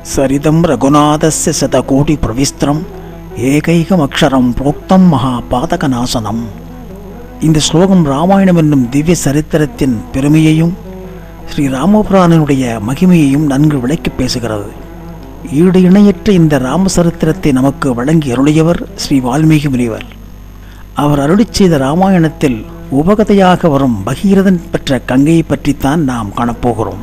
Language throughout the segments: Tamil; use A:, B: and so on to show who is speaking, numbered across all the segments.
A: சரிதம் ரகுநாதஸ்ய சதகோடி பிரவிஸ்திரம் ஏகைகமக்ஷரம் புரோக்தம் மகா பாதகநாசனம் இந்த ஸ்லோகம் ராமாயணம் என்னும் திவ்ய சரித்திரத்தின் பெருமையையும் ஸ்ரீ ராமபுராணனுடைய மகிமையையும் நன்கு விளக்கி பேசுகிறது ஈடு இணையற்ற இந்த ராமசரித்திரத்தை நமக்கு வழங்கி அருளியவர் ஸ்ரீ வால்மீகி முனிவர் அவர் அருளிச் செய்த ராமாயணத்தில் உபகதையாக வரும் பகீரதன் பெற்ற கங்கையை பற்றித்தான் நாம் காணப்போகிறோம்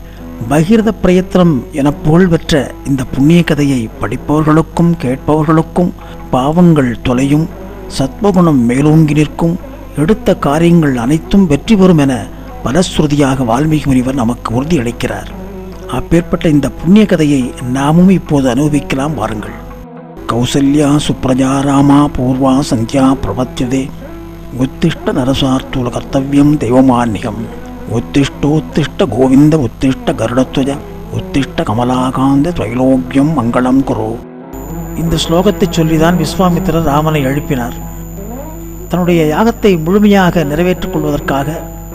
A: பகீரத பிரயத்தனம் என புகழ் பெற்ற இந்த புண்ணிய கதையை படிப்பவர்களுக்கும் கேட்பவர்களுக்கும் பாவங்கள் தொலையும் சத்வகுணம் மேலோங்கி நிற்கும் எடுத்த காரியங்கள் அனைத்தும் வெற்றி பெறும் என பலஸ்ருதியாக வால்மீகி முனிவர் நமக்கு உறுதியளிக்கிறார் அப்பேற்பட்ட இந்த புண்ணிய கதையை நாமும் இப்போது அனுபவிக்கலாம் வாருங்கள் கௌசல்யா சுப்ரஜா ராமா பூர்வா சந்தியா பிரபத்தியதே உத்திஷ்ட நரசார்த்தூல கர்த்தவியம் தெய்வமான்யம் உத்திஷ்டோத்திஷ்ட கோவிந்த உத்திஷ்ட கருடத்வஜ உத்திஷ்ட கமலாகாந்த திரைலோக்கியம் மங்களம் குரு இந்த ஸ்லோகத்தை சொல்லிதான் விஸ்வாமித்திரர் ராமனை எழுப்பினார் தன்னுடைய யாகத்தை முழுமையாக நிறைவேற்றிக் கொள்வதற்காக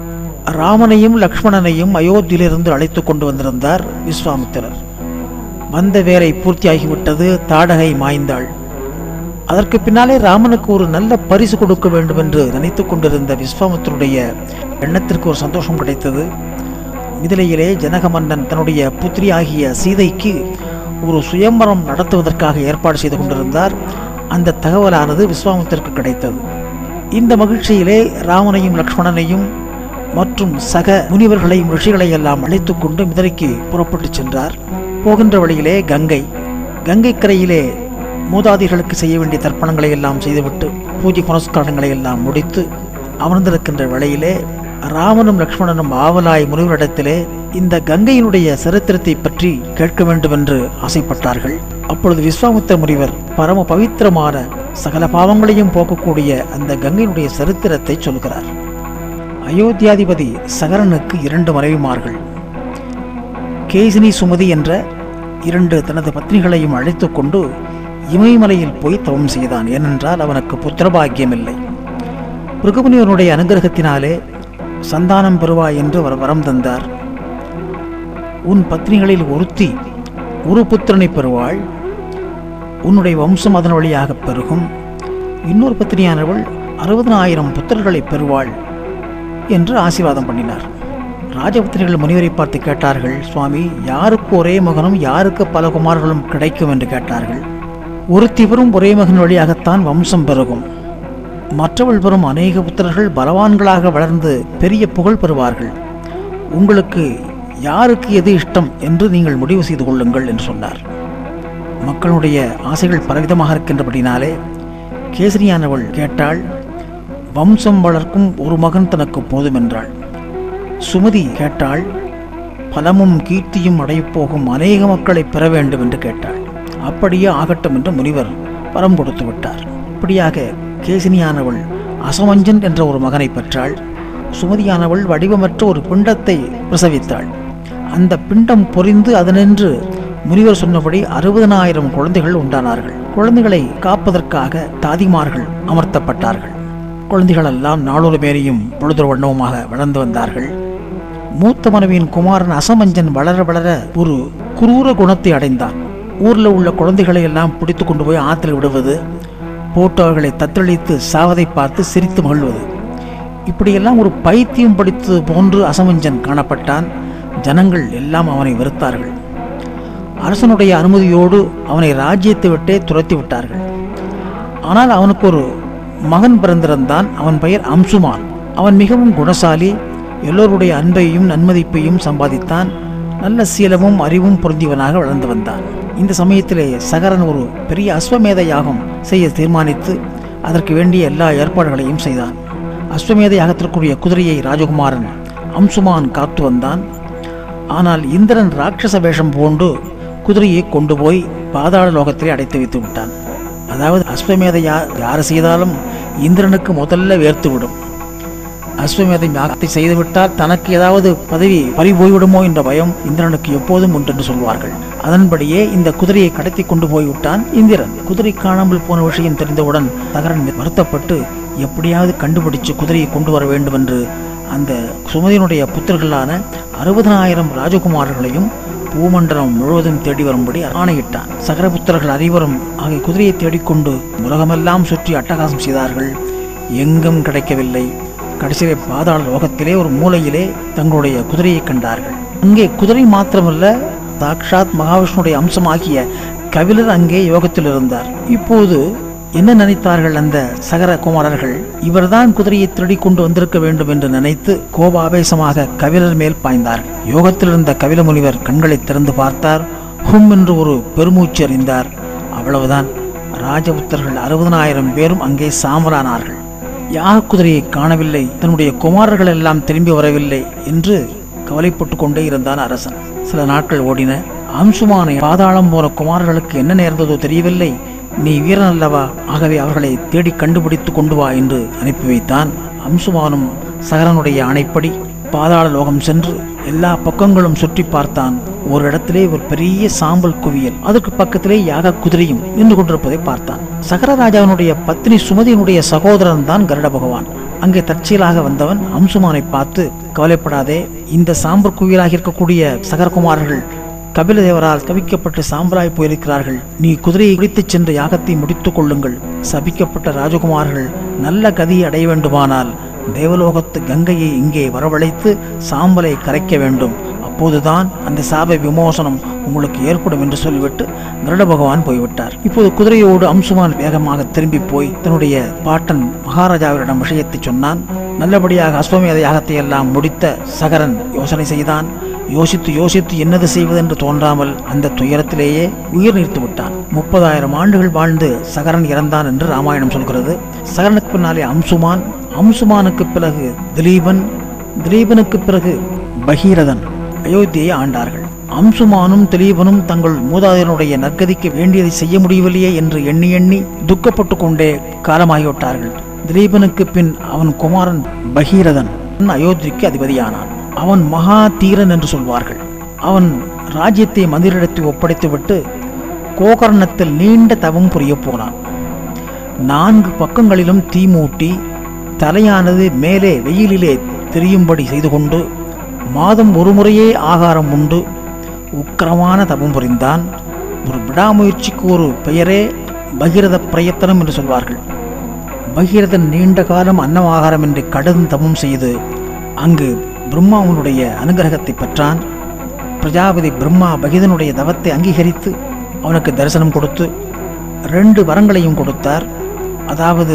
A: ராமனையும் லக்ஷ்மணனையும் அயோத்தியிலிருந்து அழைத்து கொண்டு வந்திருந்தார் விஸ்வாமித்திரர் வந்த வேலை பூர்த்தியாகிவிட்டது தாடகை மாய்ந்தாள் அதற்கு பின்னாலே ராமனுக்கு ஒரு நல்ல பரிசு கொடுக்க வேண்டும் என்று நினைத்து கொண்டிருந்த விஸ்வாமித்தருடைய எண்ணத்திற்கு ஒரு சந்தோஷம் கிடைத்தது மிதிலையிலே ஜனக மன்னன் தன்னுடைய புத்திரி ஆகிய சீதைக்கு ஒரு சுயம்பரம் நடத்துவதற்காக ஏற்பாடு செய்து கொண்டிருந்தார் அந்த தகவலானது விஸ்வாமித்திற்கு கிடைத்தது இந்த மகிழ்ச்சியிலே ராமனையும் லக்ஷ்மணனையும் மற்றும் சக முனிவர்களையும் ரிஷிகளை எல்லாம் அழைத்து கொண்டு மிதிலைக்கு புறப்பட்டு சென்றார் போகின்ற வழியிலே கங்கை கங்கை கரையிலே மூதாதிகளுக்கு செய்ய வேண்டிய தர்ப்பணங்களை எல்லாம் செய்துவிட்டு பூஜை புனஸ்காரங்களை எல்லாம் முடித்து அமர்ந்திருக்கின்ற வேளையிலே ராமனும் லக்ஷ்மணனும் ஆவலாய் முனிவரிடத்திலே இந்த கங்கையினுடைய சரித்திரத்தை பற்றி கேட்க வேண்டும் என்று ஆசைப்பட்டார்கள் அப்பொழுது விஸ்வாமித்திர முனிவர் பரம பவித்திரமான சகல பாவங்களையும் போக்கக்கூடிய அந்த கங்கையினுடைய சரித்திரத்தை சொல்கிறார் அயோத்தியாதிபதி சகரனுக்கு இரண்டு மனைவிமார்கள் கேசினி சுமதி என்ற இரண்டு தனது பத்னிகளையும் அழைத்து கொண்டு இமயமலையில் போய் தவம் செய்தான் ஏனென்றால் அவனுக்கு புத்திரபாகியம் இல்லை பிருகுமுனிவனுடைய அனுகிரகத்தினாலே சந்தானம் பெறுவாய் என்று அவர் வரம் தந்தார் உன் பத்னிகளில் ஒருத்தி ஒரு புத்திரனை பெறுவாள் உன்னுடைய வம்சம் அதன் வழியாக பெருகும் இன்னொரு பத்னியானவள் அறுபதனாயிரம் புத்திரர்களை பெறுவாள் என்று ஆசீர்வாதம் பண்ணினார் ராஜபுத்திரிகள் முனிவரை பார்த்து கேட்டார்கள் சுவாமி யாருக்கு ஒரே மகனும் யாருக்கு பல குமார்களும் கிடைக்கும் என்று கேட்டார்கள் ஒருத்தி பெறும் ஒரே மகன் வழியாகத்தான் வம்சம் பெருகும் மற்றவள் பெறும் அநேக புத்திரர்கள் பலவான்களாக வளர்ந்து பெரிய புகழ் பெறுவார்கள் உங்களுக்கு யாருக்கு எது இஷ்டம் என்று நீங்கள் முடிவு செய்து கொள்ளுங்கள் என்று சொன்னார் மக்களுடைய ஆசைகள் பலவிதமாக இருக்கின்றபடினாலே கேசரியானவள் கேட்டாள் வம்சம் வளர்க்கும் ஒரு மகன் தனக்கு போதும் என்றாள் சுமதி கேட்டாள் பலமும் கீர்த்தியும் அடையப் போகும் அநேக மக்களை பெற வேண்டும் என்று கேட்டாள் அப்படியே ஆகட்டும் என்று முனிவர் வரம் கொடுத்து விட்டார் இப்படியாக கேசினியானவள் அசமஞ்சன் என்ற ஒரு மகனை பெற்றாள் சுமதியானவள் வடிவமற்ற ஒரு பிண்டத்தை பிரசவித்தாள் அந்த பிண்டம் பொரிந்து அதனின்று முனிவர் சொன்னபடி அறுபதனாயிரம் குழந்தைகள் உண்டானார்கள் குழந்தைகளை காப்பதற்காக தாதிமார்கள் அமர்த்தப்பட்டார்கள் குழந்தைகளெல்லாம் நாளொரு மேரியும் பொழுதொரு வண்ணவுமாக வளர்ந்து வந்தார்கள் மூத்த மனைவியின் குமாரன் அசமஞ்சன் வளர வளர ஒரு குரூர குணத்தை அடைந்தான் ஊரில் உள்ள குழந்தைகளை எல்லாம் பிடித்து கொண்டு போய் ஆற்றில் விடுவது போட்டு அவர்களை தத்தளித்து சாவதை பார்த்து சிரித்து மகிழ்வது இப்படியெல்லாம் ஒரு பைத்தியம் படித்தது போன்று அசமஞ்சன் காணப்பட்டான் ஜனங்கள் எல்லாம் அவனை வெறுத்தார்கள் அரசனுடைய அனுமதியோடு அவனை ராஜ்யத்தை விட்டே துரத்தி விட்டார்கள் ஆனால் அவனுக்கு ஒரு மகன் பிறந்திருந்தான் அவன் பெயர் அம்சுமான் அவன் மிகவும் குணசாலி எல்லோருடைய அன்பையும் நன்மதிப்பையும் சம்பாதித்தான் நல்ல சீலமும் அறிவும் பொருந்தியவனாக வளர்ந்து வந்தான் இந்த சமயத்திலே சகரன் ஒரு பெரிய அஸ்வமேத யாகம் செய்ய தீர்மானித்து அதற்கு வேண்டிய எல்லா ஏற்பாடுகளையும் செய்தான் அஸ்வமேத யாகத்திற்குரிய குதிரையை ராஜகுமாரன் அம்சுமான் காத்து வந்தான் ஆனால் இந்திரன் ராட்சச வேஷம் பூண்டு குதிரையை கொண்டு போய் பாதாள லோகத்திலே அடைத்து வைத்து விட்டான் அதாவது அஸ்வமேத யா யார் செய்தாலும் இந்திரனுக்கு முதல்ல வேர்த்து விடும் அஸ்வமேத யாகத்தை செய்துவிட்டால் தனக்கு ஏதாவது பதவி பறி போய்விடுமோ என்ற பயம் இந்திரனுக்கு எப்போதும் உண்டு என்று சொல்வார்கள் அதன்படியே இந்த குதிரையை கடத்தி கொண்டு போய்விட்டான் இந்திரன் குதிரை காணாமல் போன விஷயம் தெரிந்தவுடன் தகரன் வருத்தப்பட்டு எப்படியாவது கண்டுபிடிச்சு குதிரையை கொண்டு வர வேண்டும் என்று அந்த சுமதியினுடைய புத்திரர்களான அறுபதனாயிரம் ராஜகுமாரர்களையும் பூமண்டலம் முழுவதும் தேடி வரும்படி ஆணையிட்டான் சகரபுத்திரர்கள் அனைவரும் ஆகிய குதிரையை தேடிக்கொண்டு உலகமெல்லாம் சுற்றி அட்டகாசம் செய்தார்கள் எங்கும் கிடைக்கவில்லை கடைசியிலே பாதாள லோகத்திலே ஒரு மூலையிலே தங்களுடைய குதிரையை கண்டார்கள் அங்கே குதிரை மாத்திரமல்ல சாக்ஷாத் மகாவிஷ்ணுடைய அம்சமாகிய கபிலர் அங்கே யோகத்தில் இருந்தார் இப்போது என்ன நினைத்தார்கள் அந்த சகர குமாரர்கள் இவர்தான் குதிரையை திருடி கொண்டு வந்திருக்க வேண்டும் என்று நினைத்து கோபாவேசமாக கபிலர் மேல் பாய்ந்தார்கள் யோகத்தில் இருந்த கபில முனிவர் கண்களை திறந்து பார்த்தார் ஹும் என்று ஒரு பெருமூச்சு அறிந்தார் அவ்வளவுதான் ராஜபுத்தர்கள் அறுபதனாயிரம் பேரும் அங்கே சாமரானார்கள் யாக குதிரையை காணவில்லை தன்னுடைய குமாரர்கள் எல்லாம் திரும்பி வரவில்லை என்று கவலைப்பட்டு கொண்டே இருந்தான் அரசன் சில நாட்கள் ஓடின அம்சுமானை பாதாளம் போன குமாரர்களுக்கு என்ன நேர்ந்ததோ தெரியவில்லை நீ வீரன் அல்லவா ஆகவே அவர்களை தேடி கண்டுபிடித்து கொண்டு வா என்று அனுப்பி வைத்தான் அம்சுமானும் சகரனுடைய ஆணைப்படி பாதாள லோகம் சென்று எல்லா பக்கங்களும் சுற்றி பார்த்தான் ஒரு இடத்திலே ஒரு பெரிய சாம்பல் குவியல் அதற்கு பக்கத்திலே யாக குதிரையும் நின்று கொண்டிருப்பதை பார்த்தான் சகர ராஜாவினுடைய பத்னி சுமதியினுடைய சகோதரன் தான் கருட பகவான் அங்கே தற்செயலாக வந்தவன் அம்சுமானை பார்த்து கவலைப்படாதே இந்த சாம்பல் குவியலாக இருக்கக்கூடிய சகரகுமாரர்கள் கபிலதேவரால் கவிக்கப்பட்டு சாம்பலாய் போயிருக்கிறார்கள் நீ குதிரையை பிடித்துச் சென்று யாகத்தை முடித்துக் கொள்ளுங்கள் சபிக்கப்பட்ட ராஜகுமார்கள் நல்ல கதியை அடைய வேண்டுமானால் தேவலோகத்து கங்கையை இங்கே வரவழைத்து சாம்பலை கரைக்க வேண்டும் அப்போதுதான் அந்த சாப விமோசனம் உங்களுக்கு ஏற்படும் என்று சொல்லிவிட்டு கருட பகவான் போய்விட்டார் இப்போது குதிரையோடு அம்சுமான் வேகமாக திரும்பி போய் தன்னுடைய பாட்டன் மகாராஜாவிடம் விஷயத்தை சொன்னான் நல்லபடியாக அஸ்வமேத யாகத்தை எல்லாம் முடித்த சகரன் யோசனை செய்தான் யோசித்து யோசித்து என்னது செய்வதென்று தோன்றாமல் அந்த துயரத்திலேயே உயிர் நீர்த்து விட்டான் முப்பதாயிரம் ஆண்டுகள் வாழ்ந்து சகரன் இறந்தான் என்று ராமாயணம் சொல்கிறது சகரனுக்கு பின்னாலே அம்சுமான் அம்சுமானுக்கு பிறகு திலீபன் திலீபனுக்கு பிறகு பகீரதன் அயோத்தியை ஆண்டார்கள் அம்சுமானும் திலீபனும் தங்கள் மூதாதையனுடைய நற்கதிக்கு வேண்டியதை செய்ய முடியவில்லையே என்று எண்ணி எண்ணி துக்கப்பட்டு கொண்டே காலமாகிவிட்டார்கள் திலீபனுக்கு பின் அவன் குமாரன் பகீரதன் அயோத்திக்கு அதிபதியானான் அவன் மகா தீரன் என்று சொல்வார்கள் அவன் ராஜ்யத்தை மந்திரிடத்தில் ஒப்படைத்துவிட்டு கோகர்ணத்தில் நீண்ட தவம் புரிய போனான் நான்கு பக்கங்களிலும் தீ மூட்டி தலையானது மேலே வெயிலிலே தெரியும்படி செய்து கொண்டு மாதம் ஒரு முறையே ஆகாரம் உண்டு உக்கிரமான தபம் புரிந்தான் ஒரு விடாமுயற்சிக்கு ஒரு பெயரே பகிரத பிரயத்தனம் என்று சொல்வார்கள் பகீரதன் நீண்ட காலம் அன்னம் ஆகாரம் என்று கடும் தபம் செய்து அங்கு பிரம்மாவனுடைய அனுகிரகத்தை பெற்றான் பிரஜாபதி பிரம்மா பகிதனுடைய தவத்தை அங்கீகரித்து அவனுக்கு தரிசனம் கொடுத்து ரெண்டு வரங்களையும் கொடுத்தார் அதாவது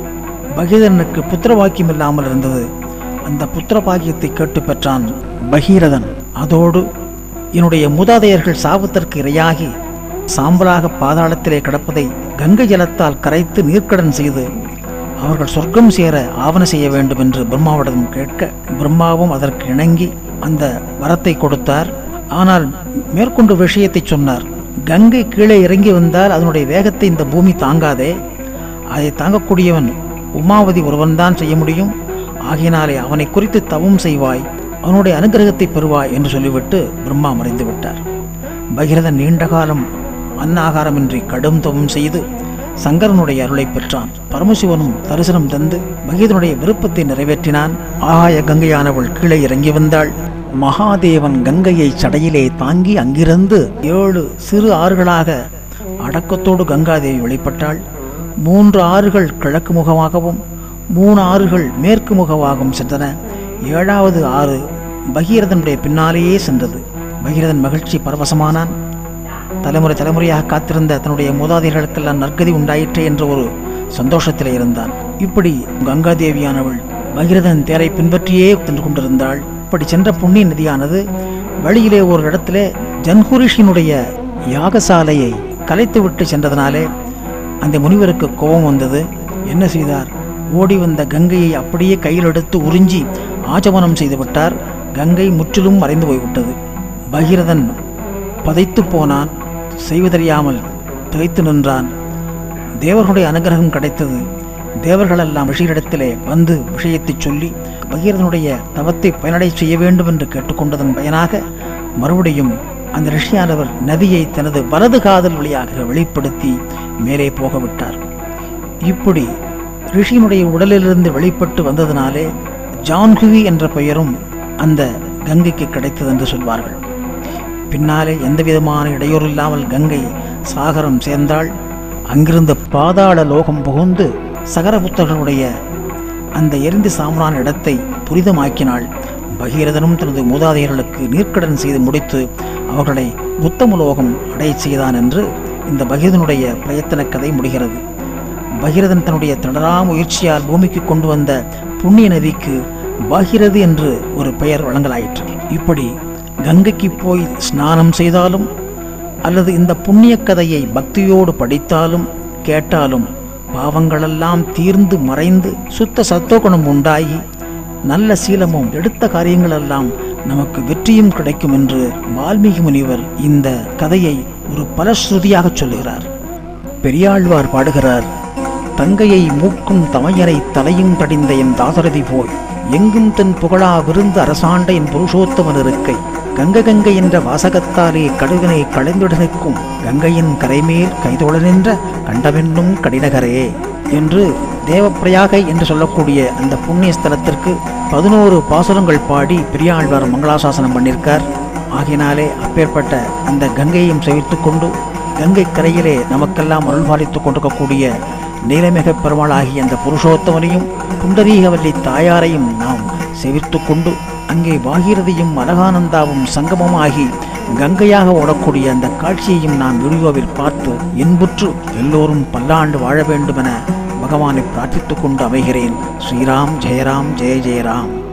A: பகீரனுக்கு புத்திர பாக்கியம் இல்லாமல் இருந்தது அந்த புத்திர பாக்கியத்தை கேட்டு பெற்றான் பகீரதன் அதோடு என்னுடைய மூதாதையர்கள் சாபத்திற்கு இரையாகி சாம்பலாக பாதாளத்திலே கிடப்பதை கங்கை ஜலத்தால் கரைத்து நீர்க்கடன் செய்து அவர்கள் சொர்க்கம் சேர ஆவண செய்ய வேண்டும் என்று பிரம்மாவிடம் கேட்க பிரம்மாவும் அதற்கு இணங்கி அந்த வரத்தை கொடுத்தார் ஆனால் மேற்கொண்டு விஷயத்தை சொன்னார் கங்கை கீழே இறங்கி வந்தால் அதனுடைய வேகத்தை இந்த பூமி தாங்காதே அதை தாங்கக்கூடியவன் உமாவதி ஒருவன்தான் செய்ய முடியும் ஆகினாலே அவனை குறித்து தவம் செய்வாய் அவனுடைய அனுகிரகத்தை பெறுவாய் என்று சொல்லிவிட்டு பிரம்மா மறைந்து விட்டார் பகிரதன் நீண்ட காலம் அன்னாகாரமின்றி கடும் தவம் செய்து சங்கரனுடைய அருளை பெற்றான் பரமசிவனும் தரிசனம் தந்து பகீரனுடைய விருப்பத்தை நிறைவேற்றினான் ஆகாய கங்கையானவள் கீழே இறங்கி வந்தாள் மகாதேவன் கங்கையை சடையிலே தாங்கி அங்கிருந்து ஏழு சிறு ஆறுகளாக அடக்கத்தோடு கங்காதேவி வெளிப்பட்டாள் மூன்று ஆறுகள் கிழக்கு முகமாகவும் மூணு ஆறுகள் மேற்கு முகமாகவும் சென்றன ஏழாவது ஆறு பகீரதனுடைய பின்னாலேயே சென்றது பகீரதன் மகிழ்ச்சி பரவசமானான் தலைமுறை தலைமுறையாக காத்திருந்த தன்னுடைய மூதாதையர்களுக்கெல்லாம் நற்கதி உண்டாயிற்றே என்ற ஒரு சந்தோஷத்திலே இருந்தான் இப்படி கங்காதேவியானவள் பகீரதன் தேரை பின்பற்றியே சென்று கொண்டிருந்தாள் இப்படி சென்ற புண்ணிய நதியானது வழியிலே ஒரு இடத்திலே ஜன்ஹுரிஷினுடைய யாகசாலையை கலைத்துவிட்டு சென்றதனாலே அந்த முனிவருக்கு கோபம் வந்தது என்ன செய்தார் ஓடி வந்த கங்கையை அப்படியே கையில் எடுத்து உறிஞ்சி ஆச்சமனம் செய்து விட்டார் கங்கை முற்றிலும் மறைந்து போய்விட்டது பகீரதன் பதைத்து போனான் செய்வதறியாமல் திகைத்து நின்றான் தேவர்களுடைய அனுகிரகம் கிடைத்தது தேவர்களெல்லாம் ரிஷியிடத்திலே வந்து விஷயத்தை சொல்லி பகீரதனுடைய தவத்தை பயனடை செய்ய வேண்டும் என்று கேட்டுக்கொண்டதன் பயனாக மறுபடியும் அந்த ரிஷியானவர் நதியை தனது வலது காதல் வழியாக வெளிப்படுத்தி மேலே போக விட்டார் இப்படி ரிஷியினுடைய உடலிலிருந்து வெளிப்பட்டு வந்ததினாலே ஜான்குவி என்ற பெயரும் அந்த கங்கைக்கு கிடைத்தது என்று சொல்வார்கள் பின்னாலே எந்தவிதமான இடையூறு இல்லாமல் கங்கை சாகரம் சேர்ந்தாள் அங்கிருந்த பாதாள லோகம் புகுந்து சகரபுத்தர்களுடைய அந்த எரிந்து சாம்ரான் இடத்தை புனிதமாக்கினாள் பகீரதனும் தனது மூதாதையர்களுக்கு நீர்க்கடன் செய்து முடித்து அவர்களை புத்தமுலோகம் அடையச் செய்தான் என்று இந்த பகீரதனுடைய பிரயத்தன கதை முடிகிறது பகீரதன் தன்னுடைய தொடரா முயற்சியால் பூமிக்கு கொண்டு வந்த புண்ணிய நதிக்கு பகீரது என்று ஒரு பெயர் வழங்கலாயிற்று இப்படி கங்கைக்கு போய் ஸ்நானம் செய்தாலும் அல்லது இந்த புண்ணிய கதையை பக்தியோடு படித்தாலும் கேட்டாலும் பாவங்களெல்லாம் தீர்ந்து மறைந்து சுத்த சத்தோகுணம் உண்டாகி நல்ல சீலமும் எடுத்த காரியங்களெல்லாம் நமக்கு வெற்றியும் கிடைக்கும் என்று வால்மீகி முனிவர் இந்த கதையை ஒரு பலஸ்ருதியாக சொல்லுகிறார் பெரியாழ்வார் பாடுகிறார் தங்கையை மூக்கும் தமையரை தலையும் கடிந்த என் தாசரதி போய் எங்கும் தன் புகழா விருந்து அரசாண்ட என் புருஷோத்தமன் இருக்கை கங்க கங்கை என்ற வாசகத்தாலே கடுகனை களைந்துட நிற்கும் கங்கையின் கரைமேல் கைதோட நின்ற கண்டமென்னும் கடினகரே என்று தேவப்பிரயாகை என்று சொல்லக்கூடிய அந்த புண்ணிய ஸ்தலத்திற்கு பதினோரு பாசுரங்கள் பாடி பெரியாழ்வார் மங்களாசாசனம் பண்ணியிருக்கார் ஆகினாலே அப்பேற்பட்ட அந்த கங்கையையும் செவித்து கொண்டு கங்கை கரையிலே நமக்கெல்லாம் அருள்பாலித்துக் கொண்டிருக்கக்கூடிய நீலமிக பெருமாளாகிய அந்த புருஷோத்தமனையும் புண்டரீகவல்லி தாயாரையும் நாம் செவித்து கொண்டு அங்கே பாகீரதியும் அலகானந்தாவும் சங்கமமாகி கங்கையாக ஓடக்கூடிய அந்த காட்சியையும் நான் வீடியோவில் பார்த்து இன்புற்று எல்லோரும் பல்லாண்டு வாழ வேண்டுமென பகவானை பிரார்த்தித்துக் கொண்டு அமைகிறேன் ஸ்ரீராம் ஜெயராம் ஜெய ஜெயராம்